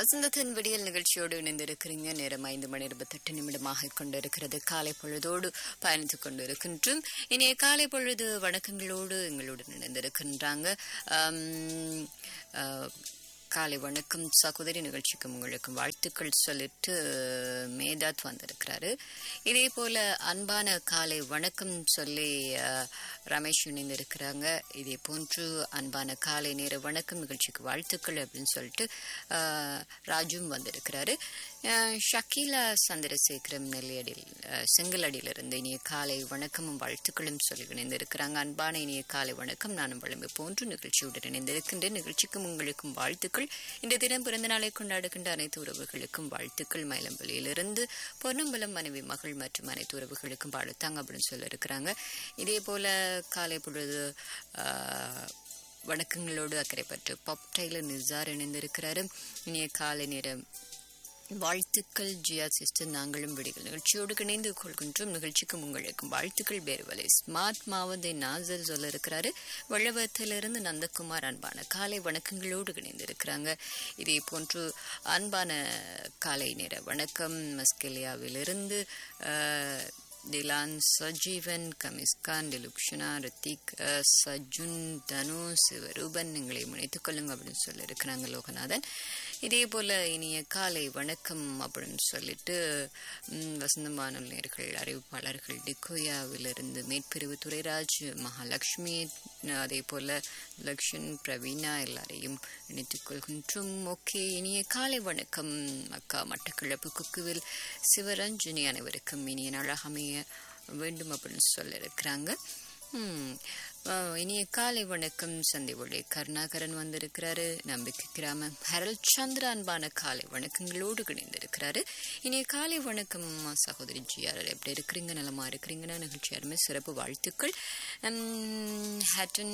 வசந்தத்தின் விடியல் நிகழ்ச்சியோடு இணைந்திருக்கிறீங்க நேரம் ஐந்து மணி இருபத்தெட்டு நிமிடமாக கொண்டிருக்கிறது காலை பொழுதோடு பயணித்துக் கொண்டிருக்கின்றோம் இனிய காலை பொழுது வணக்கங்களோடு எங்களுடன் இணைந்திருக்கின்றாங்க ஆம், ஆ, காலை வணக்கம் சகோதரி நிகழ்ச்சிக்கும் உங்களுக்கும் வாழ்த்துக்கள் சொல்லிட்டு மேதாத் வந்திருக்கிறாரு இதே போல அன்பான காலை வணக்கம் சொல்லி ஆ, ரமேஷ் இணைந்திருக்கிறாங்க இதே போன்று அன்பான காலை நேர வணக்கம் நிகழ்ச்சிக்கு வாழ்த்துக்கள் அப்படின்னு சொல்லிட்டு ஆ, ராஜும் வந்திருக்கிறாரு ஆ, ஷக்கீலா சந்திரசேகரம் நெல்லியடியில் ஆ, செங்கலடியிலிருந்து இனிய காலை வணக்கமும் வாழ்த்துக்களும் சொல்லி இணைந்திருக்கிறாங்க அன்பான இனிய காலை வணக்கம் நானும் வளமை போன்று நிகழ்ச்சியுடன் இணைந்திருக்கின்றேன் நிகழ்ச்சிக்கும் உங்களுக்கும் வாழ்த்துக்கள் இந்த தினம் பிறந்த நாளை கொண்டாடுகின்ற அனைத்து உறவுகளுக்கும் வாழ்த்துக்கள் மயிலம்பள்ளியிலிருந்து பொன்னம்பலம் மனைவி மகள் மற்றும் அனைத்து உறவுகளுக்கும் வாழ்த்தாங்க அப்படின்னு சொல்லியிருக்கிறாங்க இதே போல காலை பொழுது ஆ, வணக்கங்களோடு அக்கறைப்பட்டு பாப் டைலர் நிசார் இணைந்திருக்கிறாரு இனிய காலை நேரம் வாழ்த்துக்கள் ஜியா சிஸ்டர் நாங்களும் விடிகள் நிகழ்ச்சியோடு இணைந்து கொள்கின்றோம் நிகழ்ச்சிக்கும் உங்களுக்கும் வாழ்த்துக்கள் பேருவலை ஸ்மார்ட் மாவதை நாசர் சொல்ல இருக்கிறாரு வள்ளவத்திலிருந்து நந்தகுமார் அன்பான காலை வணக்கங்களோடு இணைந்திருக்கிறாங்க இதே போன்று அன்பான காலை நேர வணக்கம் மஸ்கெலியாவிலிருந்து ஆஹ், திலான் சஜீவன் கமிஸ்கான் டிலுக்ஷனா ரித்திக் அஹ், சஜுன் தனு சிவரூபன் எங்களை முனைத்துக் கொள்ளுங்க அப்படின்னு சொல்லியிருக்கிறாங்க லோகநாதன் இதே போல இனிய காலை வணக்கம் அப்படின்னு சொல்லிட்டு ம், வசந்தமான நேர்கள் அறிவிப்பாளர்கள் டிகோயாவிலிருந்து மேற்பிரிவு துரைராஜ் மகாலட்சுமி அதே போல லக்ஷன் பிரவீனா எல்லாரையும் இணைத்துக் கொள்கின்றோம் ஓகே இனிய காலை வணக்கம் அக்கா மட்டக்கிழப்பு குக்குவில் சிவரஞ்சனி அனைவருக்கும் இனிய நாளாக அமைய வேண்டும் அப்படின்னு சொல்லியிருக்கிறாங்க ம், ஆ, இனிய காலை வணக்கம் சந்தை ஒளி கருணாகரன் வந்திருக்கிறாரு நம்பிக்கை கிராமம் ஹரல் சந்திர அன்பான காலை வணக்கங்களோடு இணைந்திருக்கிறாரு இனிய காலை வணக்கம் சகோதரி ஜிஆர் எப்படி இருக்கிறீங்க நலமா இருக்கிறீங்கன்னா நிகழ்ச்சி அருமை சிறப்பு வாழ்த்துக்கள் ம், ஹட்டன்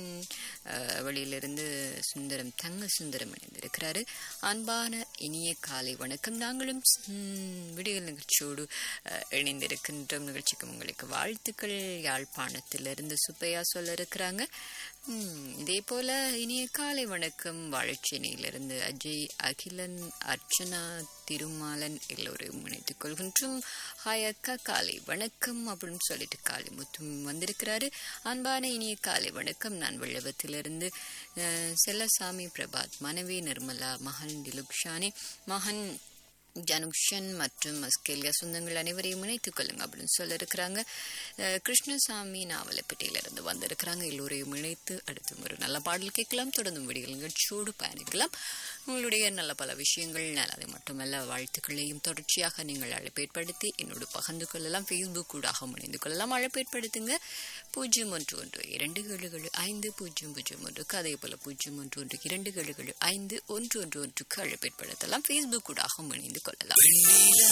ஆ, வழியிலிருந்து சுந்தரம் தங்க சுந்தரம் இணைந்திருக்கிறாரு அன்பான இனிய காலை வணக்கம் நாங்களும் ம், விடியல் நிகழ்ச்சியோடு ஆ, இணைந்திருக்கின்றோம் நிகழ்ச்சிக்கு உங்களுக்கு வாழ்த்துக்கள் யாழ்ப்பாணத்திலிருந்து சுப்பையா சொல்ல இருக்கிறாங்க ம், இதே போல இனிய காலை வணக்கம் வாழைச்சேனையிலிருந்து அஜய் அகிலன் அர்ச்சனா திருமாலன் எல்லோரையும் இணைத்துக் கொள்கின்றோம் ஹாய் அக்கா காலை வணக்கம் அப்படின்னு சொல்லிட்டு காலை முத்தும் வந்திருக்கிறாரு அன்பான இனிய காலை வணக்கம் நான் வெள்ளவத்திலிருந்து அஹ், செல்லசாமி பிரபாத் மனைவி நிர்மலா மகன் திலுக்ஷானி மகன் ஜனுக்ஷன் மற்றும் மஸ்கேலியா சொந்தங்கள் அனைவரையும் இணைத்துக் கொள்ளுங்க அப்படின்னு சொல்லியிருக்கிறாங்க அஹ், கிருஷ்ணசாமி நாவலப்பேட்டையிலிருந்து வந்திருக்கிறாங்க எல்லோரையும் இணைத்து அடுத்து ஒரு நல்ல பாடல் கேட்கலாம் தொடர்ந்து விடியல் நிகழ்ச்சியோடு பயணிக்கலாம் உங்களுடைய நல்ல பல விஷயங்கள் நல்லது மட்டுமல்ல வாழ்த்துக்களையும் தொடர்ச்சியாக நீங்கள் அழைப்பேற்படுத்தி என்னோடு பகிர்ந்து கொள்ளலாம் ஃபேஸ்புக் ஊடாக இணைந்து கொள்ளலாம் அழைப்பேற்படுத்துங்க பூஜ்ஜியம் ஒன்று ஒன்று இரண்டு ஏழு ஏழு ஐந்து பூஜ்ஜியம் பூஜ்ஜியம் ஒன்றுக்கு அதே போல பூஜ்ஜியம் ஒன்று ஒன்று இரண்டு ஏழு ஏழு ஐந்து ஒன்று ஒன்று ஒன்றுக்கு அழைப்பேற்படுத்தலாம் ஃபேஸ்புக் ஊடாக இணைந்து கொள்ளலாம்